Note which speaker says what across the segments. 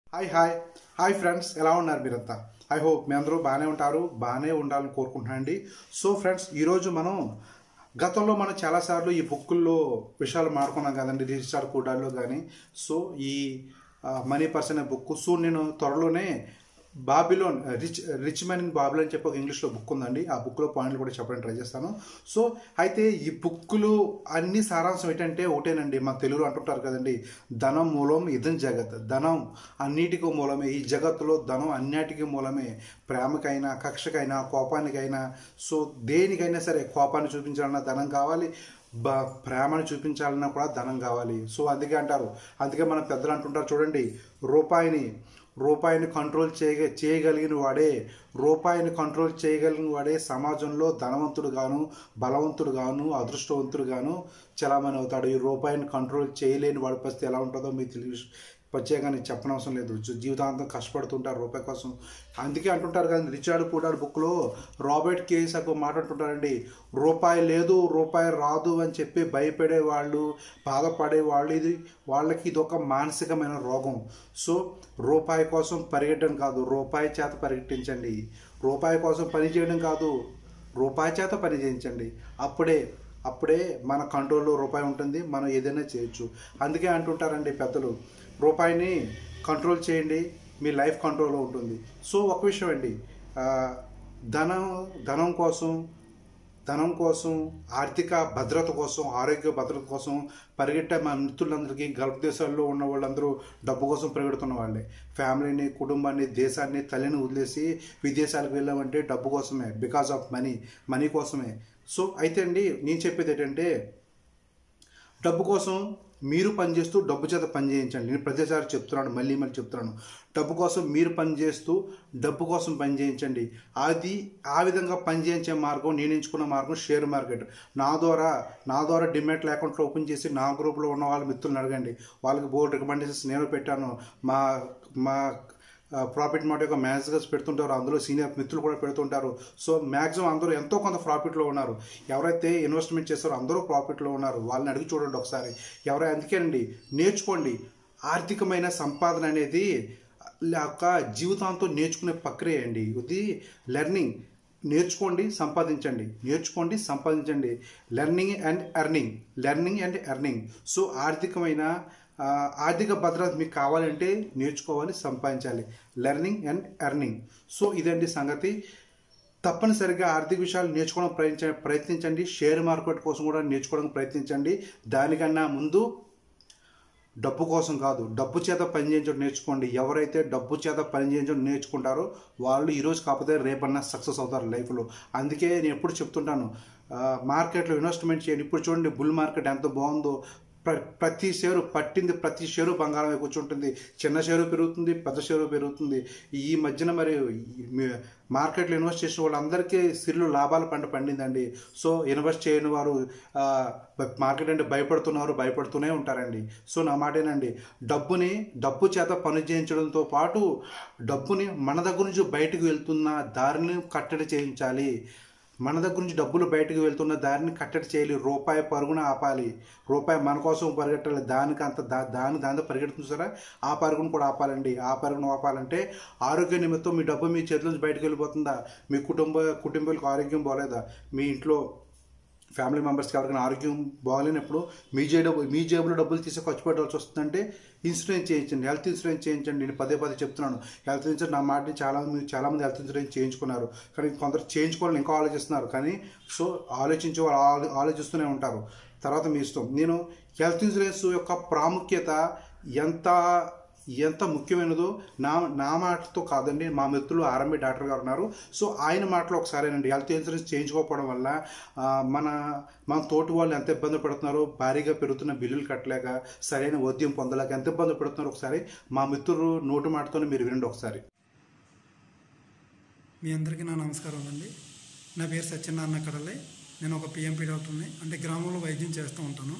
Speaker 1: hi hi hi friends ఎలా ఉన్నారు మీరంతా ఐ హోప్ మీ అందరూ బాగానే ఉంటారు బాగానే ఉండాలని కోరుకుంటున్నాను అండి సో ఫ్రెండ్స్ ఈరోజు మనం గతంలో మనం చాలాసార్లు ఈ బుక్కుల్లో విషయాలు మాడుకున్నాం కదండి రిజిస్టార్ కూడాల్లో కానీ సో ఈ మనీ పర్సన్ అనే బుక్ సో నేను త్వరలోనే Babylon rich rich man in Babylon అని చెప్పి ఒక ఇంగ్లీష్లో బుక్ ఉందండి ఆ బుక్లో పాయింట్లు కూడా చెప్పడానికి ట్రై చేస్తాను సో అయితే ఈ బుక్కులు అన్ని సారాంశం ఏంటంటే ఒకటేనండి మన తెలుగులో అంటుంటారు కదండి ధనం మూలం ఇదం జగత్ ధనం అన్నిటికీ మూలమే ఈ జగత్తులో ధనం అన్నిటికీ మూలమే ప్రేమకైనా కక్షకైనా కోపానికైనా సో దేనికైనా సరే కోపాన్ని చూపించాలన్నా ధనం కావాలి బ ప్రేమను చూపించాలన్నా కూడా ధనం కావాలి సో అందుకే అంటారు అందుకే మన పెద్దలు అంటుంటారు చూడండి రూపాయిని రూపాయిని కంట్రోల్ చేయ చేయగలిగిన వాడే రూపాయిని కంట్రోల్ చేయగలిగిన వాడే సమాజంలో ధనవంతుడు గాను బలవంతుడు గాను అదృష్టవంతుడు గాను చలామణి అవుతాడు ఈ రూపాయిని కంట్రోల్ చేయలేని వాడి పరిస్థితి ఎలా ఉంటుందో మీకు తెలియ ప్రత్యేకంగా చెప్పనవసరం లేదు జీవితాంతం కష్టపడుతుంటారు రూపాయి కోసం అందుకే అంటుంటారు కానీ రిచార్డ్ కూడా బుక్లో రాబర్ట్ కేస్ ఒక మాట అంటుంటారండి రూపాయి లేదు రూపాయి రాదు అని చెప్పి భయపడే వాళ్ళు బాధపడే వాళ్ళు ఇది వాళ్ళకి ఇది ఒక మానసికమైన రోగం సో రూపాయి కోసం పరిగెట్టడం కాదు రూపాయి చేత పరిగెట్టించండి రూపాయి కోసం పని చేయడం కాదు రూపాయి చేత పని చేయించండి అప్పుడే అప్పుడే మన కంట్రోల్లో రూపాయి ఉంటుంది మనం ఏదైనా చేయొచ్చు అందుకే అంటుంటారండి పెద్దలు రూపాయిని కంట్రోల్ చేయండి మీ లైఫ్ కంట్రోల్లో ఉంటుంది సో ఒక విషయం అండి ధనం ధనం కోసం ధనం కోసం ఆర్థిక భద్రత కోసం ఆరోగ్య భద్రత కోసం పరిగెట్టే మా మిత్రులందరికీ గల్ఫ్ దేశాల్లో ఉన్న వాళ్ళందరూ డబ్బు కోసం పరిగెడుతున్న వాళ్ళే ఫ్యామిలీని కుటుంబాన్ని దేశాన్ని తల్లిని వదిలేసి విదేశాలకు వెళ్ళామంటే డబ్బు కోసమే బికాస్ ఆఫ్ మనీ మనీ కోసమే సో అయితే అండి నేను చెప్పేది ఏంటంటే డబ్బు కోసం మీరు పనిచేస్తూ డబ్బు చేత పని చేయించండి నేను ప్రతిసారి చెప్తున్నాను మళ్ళీ మళ్ళీ చెప్తున్నాను డబ్బు కోసం మీరు పని చేస్తూ డబ్బు కోసం పని చేయించండి అది ఆ విధంగా పని చేయించే మార్గం నేను ఎంచుకున్న మార్గం షేర్ మార్కెట్ నా ద్వారా నా ద్వారా డిమెట్ అకౌంట్లో ఓపెన్ చేసి నా గ్రూప్లో ఉన్న వాళ్ళ మిత్రులను అడగండి వాళ్ళకి బోర్డు రికమెండేషన్స్ నేను పెట్టాను మా మా ప్రాఫిట్ మాట యొక్క మేనేజర్స్ పెడుతుంటారు అందులో సీనియర్ మిత్రులు కూడా పెడుతుంటారు సో మ్యాక్సిమం అందరూ ఎంతో కొంత ప్రాఫిట్లో ఉన్నారు ఎవరైతే ఇన్వెస్ట్మెంట్ చేస్తారో అందరూ ప్రాఫిట్లో ఉన్నారు వాళ్ళని అడిగి చూడండి ఒకసారి ఎవరై అందుకేనండి నేర్చుకోండి ఆర్థికమైన సంపాదన అనేది ఒక జీవితాంతం నేర్చుకునే ప్రక్రియ అండి ఇది లెర్నింగ్ నేర్చుకోండి సంపాదించండి నేర్చుకోండి సంపాదించండి learning and earning learning and earning so ఆర్థికమైన ఆర్థిక భద్రత మీకు కావాలంటే నేర్చుకోవాలి సంపాదించాలి లెర్నింగ్ అండ్ ఎర్నింగ్ సో ఇదండి సంగతి తప్పనిసరిగా ఆర్థిక విషయాలు నేర్చుకోవడం ప్రయత్నించ ప్రయత్నించండి షేర్ మార్కెట్ కోసం కూడా నేర్చుకోవడానికి ప్రయత్నించండి దానికన్నా ముందు డబ్బు కోసం కాదు డబ్బు చేత పనిచేయించడం నేర్చుకోండి ఎవరైతే డబ్బు చేత పనిచేయించడం నేర్చుకుంటారో వాళ్ళు ఈరోజు కాకపోతే రేపన్నా సక్సెస్ అవుతారు లైఫ్లో అందుకే నేను ఎప్పుడు చెప్తుంటాను మార్కెట్లో ఇన్వెస్ట్మెంట్ చేయండి ఇప్పుడు చూడండి బుల్ మార్కెట్ ఎంత బాగుందో ప్ర ప్రతి షేరు పట్టింది ప్రతి షేరు బంగారం కూర్చుంటుంది చిన్న షేరు పెరుగుతుంది పెద్ద షేరు పెరుగుతుంది ఈ మధ్యన మరి మార్కెట్లో ఇన్వెస్ట్ చేసిన వాళ్ళందరికీ సిర్లు లాభాల పంట పండిందండి సో ఇన్వెస్ట్ చేయని వారు మార్కెట్ అంటే భయపడుతున్నారు భయపడుతూనే ఉంటారండి సో నా మాటేనండి డబ్బుని డబ్బు చేత పని చేయించడంతో పాటు డబ్బుని మన దగ్గర నుంచి బయటకు వెళ్తున్న దారిని కట్టడి చేయించాలి మన దగ్గర నుంచి డబ్బులు బయటకు వెళ్తున్న దారిని కట్టడి చేయాలి రూపాయి పరుగున ఆపాలి రూపాయి మన కోసం పరిగెట్టాలి దానికి అంత దా దాని దాంతో పరిగెడుతుంది సరే ఆ పరుగును కూడా ఆపాలండి ఆ పరుగును ఆపాలంటే ఆరోగ్య నిమిత్తం మీ డబ్బు మీ చేతుల నుంచి బయటకు వెళ్ళిపోతుందా మీ కుటుంబ కుటుంబాలకు ఆరోగ్యం బాగలేదా మీ ఇంట్లో ఫ్యామిలీ మెంబర్స్కి ఎవరికైనా ఆరోగ్యం బాగాలేనప్పుడు మీ జేబు మీ జేబులో డబ్బులు తీసి ఖర్చు పెట్టాల్సి వస్తుందంటే ఇన్సూరెన్స్ చేయించండి హెల్త్ ఇన్సూరెన్స్ చేయించండి నేను పదే పదే చెప్తున్నాను హెల్త్ ఇన్సూరెన్స్ నా మాటని చాలా మంది చాలామంది హెల్త్ ఇన్సూరెన్స్ చేయించుకున్నారు కానీ కొందరు చేయించుకోవాలని ఇంకా ఆలోచిస్తున్నారు కానీ సో ఆలోచించే వాళ్ళు ఆలోచిస్తూనే ఉంటారు తర్వాత మీ ఇష్టం నేను హెల్త్ ఇన్సూరెన్స్ యొక్క ప్రాముఖ్యత ఎంత ఎంత ముఖ్యమైనదో నా నా మాటతో కాదండి మా మిత్రులు ఆర్ఎంబి డాక్టర్ గారు ఉన్నారు సో ఆయన మాటలో ఒకసారేనండి హెల్త్ ఇన్సూరెన్స్ చేయించుకోకపోవడం వల్ల మన మన తోటి వాళ్ళు ఎంత ఇబ్బంది పడుతున్నారో భారీగా పెరుగుతున్న బిల్లులు కట్టలేక సరైన వైద్యం పొందలేక ఎంత ఇబ్బంది పడుతున్నారో ఒకసారి మా మిత్రులు నోటు మాటతోనే మీరు వినండి ఒకసారి
Speaker 2: మీ అందరికీ నా నమస్కారం అండి నా పేరు సత్యనారాయణ కడలే నేను ఒక పిఎంపి డాక్టర్ని అంటే గ్రామంలో వైద్యం చేస్తూ ఉంటాను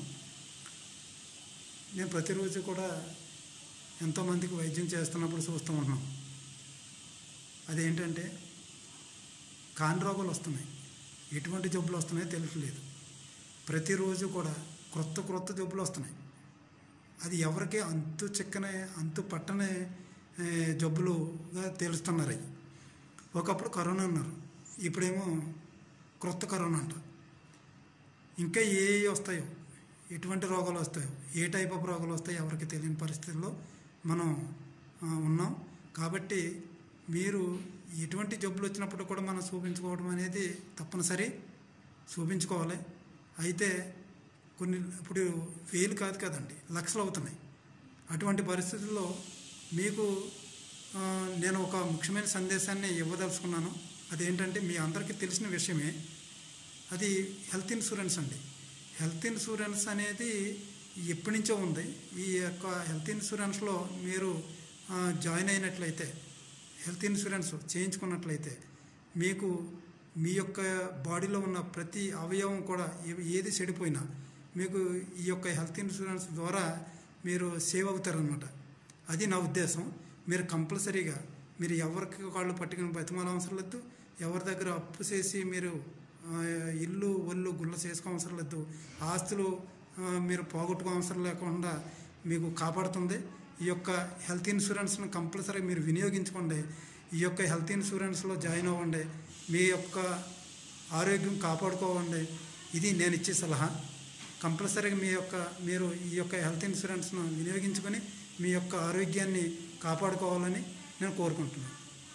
Speaker 2: నేను ప్రతిరోజు కూడా ఎంతోమందికి వైద్యం చేస్తున్నప్పుడు చూస్తూ ఉంటున్నాం అదేంటంటే కాని రోగాలు వస్తున్నాయి ఎటువంటి జబ్బులు వస్తున్నాయో తెలియట్లేదు ప్రతిరోజు కూడా క్రొత్త క్రొత్త జబ్బులు వస్తున్నాయి అది ఎవరికి అంతు చిక్కనే అంతు పట్టనే ఏ, జబ్బులుగా తెలుస్తున్నారు అవి ఒకప్పుడు కరోనా అన్నారు ఇప్పుడేమో క్రొత్త కరోనా అంట ఇంకా ఏ ఏ వస్తాయో ఎటువంటి రోగాలు వస్తాయో ఏ టైప్ ఆఫ్ రోగాలు వస్తాయో ఎవరికి తెలియని పరిస్థితుల్లో మనం ఆ, ఉన్నాం కాబట్టి మీరు ఎటువంటి జబ్బులు వచ్చినప్పుడు కూడా మనం చూపించుకోవడం అనేది తప్పనిసరి చూపించుకోవాలి అయితే కొన్ని ఇప్పుడు వేలు కాదు కదండి లక్షలు అవుతున్నాయి అటువంటి పరిస్థితుల్లో మీకు ఆ, నేను ఒక ముఖ్యమైన సందేశాన్ని ఇవ్వదలుచుకున్నాను అదేంటంటే మీ అందరికీ తెలిసిన విషయమే అది హెల్త్ ఇన్సూరెన్స్ అండి హెల్త్ ఇన్సూరెన్స్ అనేది ఎప్పటి నుంచో ఉంది ఈ యొక్క హెల్త్ ఇన్సూరెన్స్లో మీరు ఆ, జాయిన్ అయినట్లయితే హెల్త్ ఇన్సూరెన్స్ చేయించుకున్నట్లయితే మీకు మీ యొక్క బాడీలో ఉన్న ప్రతి అవయవం కూడా ఏ- ఏది చెడిపోయినా మీకు ఈ యొక్క హెల్త్ ఇన్సూరెన్స్ ద్వారా మీరు సేవ్ అవుతారనమాట అది నా ఉద్దేశం మీరు కంపల్సరీగా మీరు ఎవరికి కాళ్ళు పట్టుకుని బతిమాల అవసరం లేదు ఎవరి దగ్గర అప్పు చేసి మీరు ఆ, ఇల్లు ఒళ్ళు గుల్ల చేసుకో అవసరం లేదు ఆస్తులు ఆ, మీరు పోగొట్టుకో అవసరం లేకుండా మీకు కాపాడుతుంది ఈ యొక్క హెల్త్ ఇన్సూరెన్స్ను కంపల్సరీ మీరు వినియోగించుకోండి ఈ యొక్క హెల్త్ ఇన్సూరెన్స్లో జాయిన్ అవ్వండి మీ యొక్క ఆరోగ్యం కాపాడుకోవండి ఇది నేను ఇచ్చే సలహా కంపల్సరీగా మీ యొక్క మీరు ఈ యొక్క హెల్త్ ఇన్సూరెన్స్ను వినియోగించుకొని మీ యొక్క ఆరోగ్యాన్ని కాపాడుకోవాలని నేను కోరుకుంటున్నాను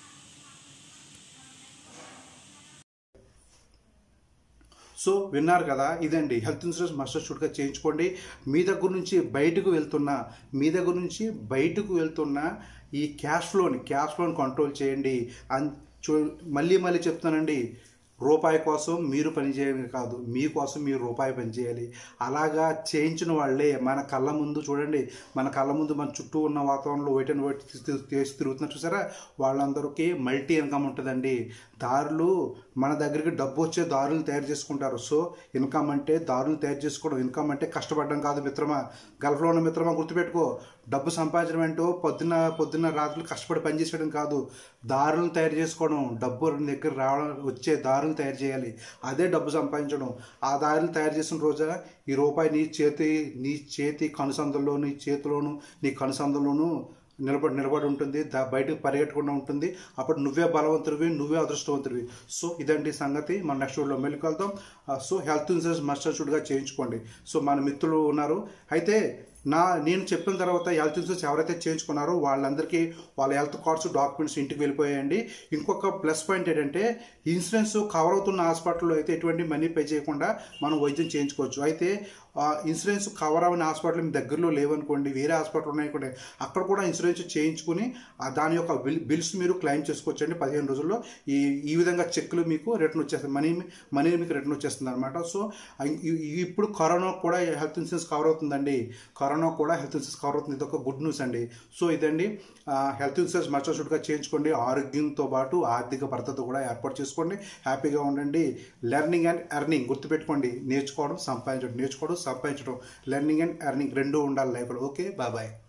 Speaker 1: సో విన్నారు కదా ఇదండి హెల్త్ ఇన్సూరెన్స్ మస్టర్ షూట్గా చేయించుకోండి మీ దగ్గర నుంచి బయటకు వెళ్తున్న మీ దగ్గర నుంచి బయటకు వెళ్తున్న ఈ క్యాష్ ఫ్లోని క్యాష్ ఫ్లోని కంట్రోల్ చేయండి అన్ చూ మళ్ళీ మళ్ళీ చెప్తానండి రూపాయి కోసం మీరు పనిచేయడం కాదు మీకోసం మీరు రూపాయి పనిచేయాలి అలాగా చేయించిన వాళ్ళే మన కళ్ళ ముందు చూడండి మన కళ్ళ ముందు మన చుట్టూ ఉన్న వాతావరణంలో వైట్ అండ్ వైట్ తీసి తిరుగుతున్నారు చూసారా వాళ్ళందరికీ మల్టీ ఇన్కమ్ ఉంటుందండి దారులు మన దగ్గరికి డబ్బు వచ్చే దారులు తయారు చేసుకుంటారు సో ఇన్కమ్ అంటే దారులు తయారు చేసుకోవడం ఇన్కమ్ అంటే కష్టపడడం కాదు మిత్రమా గల్ఫ్లో ఉన్న మిత్రమా గుర్తుపెట్టుకో డబ్బు సంపాదించడం ఏంటో పొద్దున్న పొద్దున్న రాత్రులు కష్టపడి పనిచేసేయడం కాదు దారులను తయారు చేసుకోవడం డబ్బు నీ దగ్గర రావడం వచ్చే దారులు తయారు చేయాలి అదే డబ్బు సంపాదించడం ఆ దారులు తయారు చేసిన రోజా ఈ రూపాయి నీ చేతి నీ చేతి కనుసందుల్లో నీ చేతిలోను నీ కనుసందులోను నిలబడి నిలబడి ఉంటుంది దా బయటకు పరిగెట్టకుండా ఉంటుంది అప్పుడు నువ్వే బలవంతుడివి నువ్వే అదృష్టవంతుడివి సో ఇదండి సంగతి మన నెక్స్ట్ వీడియోలో మళ్ళీ కలుద్దాం ఆ, సో హెల్త్ ఇన్సూరెన్స్ మస్టర్ షూట్గా చేయించుకోండి సో మన మిత్రులు ఉన్నారు అయితే నా నేను చెప్పిన తర్వాత హెల్త్ ఇన్సూరెన్స్ ఎవరైతే చేయించుకున్నారో వాళ్ళందరికీ వాళ్ళ హెల్త్ కార్డ్స్ డాక్యుమెంట్స్ ఇంటికి వెళ్ళిపోయాయండి ఇంకొక ప్లస్ పాయింట్ ఏంటంటే ఇన్సూరెన్స్ కవర్ అవుతున్న హాస్పిటల్లో అయితే ఎటువంటి మనీ పే చేయకుండా మనం వైద్యం చేయించుకోవచ్చు అయితే ఆ, ఇన్సూరెన్స్ కవర్ అవ్వని హాస్పిటల్ మీ దగ్గరలో లేవనుకోండి వేరే హాస్పిటల్ ఉన్నాయనుకోండి అక్కడ కూడా ఇన్సూరెన్స్ చేయించుకుని ఆ దాని యొక్క బిల్ బిల్స్ మీరు క్లెయిమ్ చేసుకోవచ్చండి పదిహేను రోజుల్లో ఈ ఈ విధంగా చెక్లు మీకు రిటర్న్ వచ్చేస్తుంది మనీ మనీ మీకు రిటర్న్ వచ్చేస్తుంది అనమాట సో ఇ- ఇ- ఇప్పుడు కరోనా కూడా హెల్త్ ఇన్సూరెన్స్ కవర్ అవుతుందండి కరోనా కూడా హెల్త్ ఇన్సూరెన్స్ కవర్ అవుతుంది ఇది ఒక గుడ్ న్యూస్ అండి సో ఇదండి ఆ, హెల్త్ ఇన్సూరెన్స్ మర్చోషుడ్గా చేయించుకోండి ఆరోగ్యంతో పాటు ఆర్థిక భద్రత కూడా ఏర్పాటు చేసుకోండి హ్యాపీగా ఉండండి లెర్నింగ్ అండ్ ఎర్నింగ్ గుర్తుపెట్టుకోండి నేర్చుకోవడం సంపాదించడం నేర్చుకోవడం సంపాదించడం లెర్నింగ్ అండ్ ఎర్నింగ్ రెండు ఉండాలి లైఫ్లో ఓకే బాయ్ బాయ్